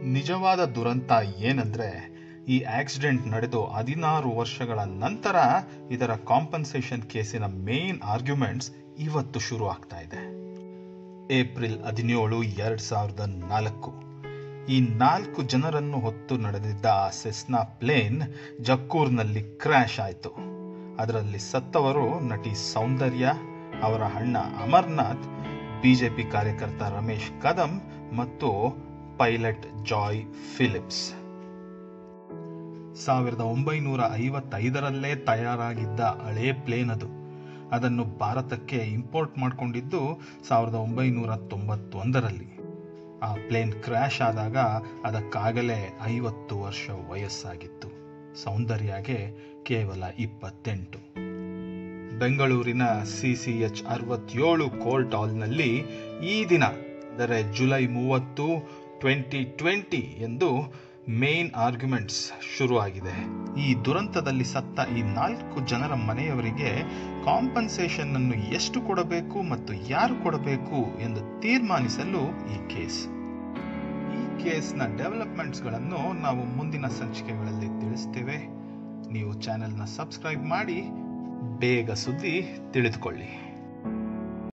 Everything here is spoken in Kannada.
ನಿಜವಾದ ದುರಂತ ಏನಂದ್ರೆ ಈ ಆಕ್ಸಿಡೆಂಟ್ ನಡೆದು ಹದಿನಾರು ವರ್ಷಗಳ ನಂತರ ಇದರ ಕಾಂಪನ್ಸೇಷನ್ ಕೇಸಿನ ಮೇನ್ ಆರ್ಗ್ಯುಮೆಂಟ್ಸ್ ಇವತ್ತು ಶುರು ಆಗ್ತಾ ಇದೆ ಏಪ್ರಿಲ್ ಹದಿನೇಳು ಎರಡ್ ಸಾವಿರದ ನಾಲ್ಕು ಈ ನಾಲ್ಕು ಜನರನ್ನು ಹೊತ್ತು ನಡೆದಿದ್ದ ಆ ಸೆಸ್ನಾ ಪ್ಲೇನ್ ಜಕ್ಕೂರ್ನಲ್ಲಿ ಕ್ರ್ಯಾಶ್ ಆಯಿತು ಅದರಲ್ಲಿ ಸತ್ತವರು ನಟಿ ಸೌಂದರ್ಯ ಅವರ ಅಣ್ಣ ಅಮರ್ನಾಥ್ ಬಿಜೆಪಿ ಕಾರ್ಯಕರ್ತ ರಮೇಶ್ ಕದಂ ಮತ್ತು ಪೈಲಟ್ ಜಾಯ್ ಫಿಲಿಪ್ಸ್ ಸಾವಿರದ ಒಂಬೈನೂರ ಐವತ್ತೈದರಲ್ಲೇ ತಯಾರಾಗಿದ್ದ ಹಳೇ ಪ್ಲೇನ್ ಅದು ಅದನ್ನು ಭಾರತಕ್ಕೆ ಇಂಪೋರ್ಟ್ ಮಾಡಿಕೊಂಡಿದ್ದು ಸಾವಿರದ ಒಂಬೈನೂರ ತೊಂಬತ್ತೊಂದರಲ್ಲಿ ಆ ಪ್ಲೇನ್ ಕ್ರ್ಯಾಶ್ ಆದಾಗ ಅದಕ್ಕಾಗಲೇ ಐವತ್ತು ವರ್ಷ ವಯಸ್ಸಾಗಿತ್ತು ಸೌಂದರ್ಯಗೆ ಕೇವಲ ಇಪ್ಪತ್ತೆಂಟು ಬೆಂಗಳೂರಿನ ಸಿ ಸಿ ಎಚ್ ಅರವತ್ತೇಳು ಕೋರ್ಟ್ ಹಾಲ್ನಲ್ಲಿ ಈ ದಿನ ಅಂದರೆ ಜುಲೈ ಮೂವತ್ತು ಟ್ವೆಂಟಿ ಟ್ವೆಂಟಿ ಎಂದು ಮೇನ್ ಆರ್ಗ್ಯುಮೆಂಟ್ಸ್ ಶುರುವಾಗಿದೆ ಈ ದುರಂತದಲ್ಲಿ ಸತ್ತ ಈ ನಾಲ್ಕು ಜನರ ಮನೆಯವರಿಗೆ ಕಾಂಪನ್ಸೇಷನ್ ಅನ್ನು ಎಷ್ಟು ಕೊಡಬೇಕು ಮತ್ತು ಯಾರು ಕೊಡಬೇಕು ಎಂದು ತೀರ್ಮಾನಿಸಲು ಈ ಕೇಸ್ ಈ ಕೇಸ್ನ ಡೆವಲಪ್ಮೆಂಟ್ಸ್ಗಳನ್ನು ನಾವು ಮುಂದಿನ ಸಂಚಿಕೆಗಳಲ್ಲಿ ತಿಳಿಸ್ತೇವೆ ನೀವು ಚಾನೆಲ್ನ ಸಬ್ಸ್ಕ್ರೈಬ್ ಮಾಡಿ ಬೇಗ ಸುದ್ದಿ ತಿಳಿದುಕೊಳ್ಳಿ